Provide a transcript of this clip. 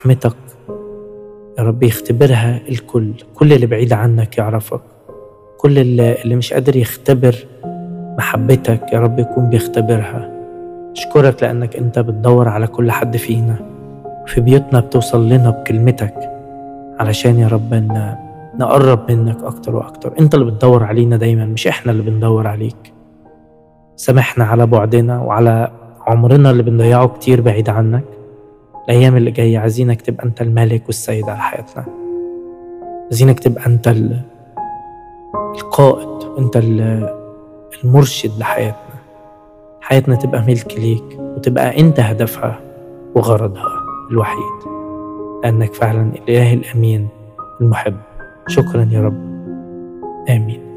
رحمتك يا رب يختبرها الكل كل اللي بعيد عنك يعرفك كل اللي, اللي مش قادر يختبر محبتك يا رب يكون بيختبرها أشكرك لأنك أنت بتدور على كل حد فينا في بيوتنا بتوصل لنا بكلمتك علشان يا رب إن نقرب منك أكتر وأكتر أنت اللي بتدور علينا دايما مش إحنا اللي بندور عليك سامحنا على بعدنا وعلى عمرنا اللي بنضيعه كتير بعيد عنك الأيام اللي جاية عايزينك تبقى أنت الملك والسيد على حياتنا عايزينك تبقى أنت القائد وأنت المرشد لحياتنا حياتنا تبقى ملك ليك وتبقى أنت هدفها وغرضها الوحيد لأنك فعلا الإله الأمين المحب شكرا يا رب آمين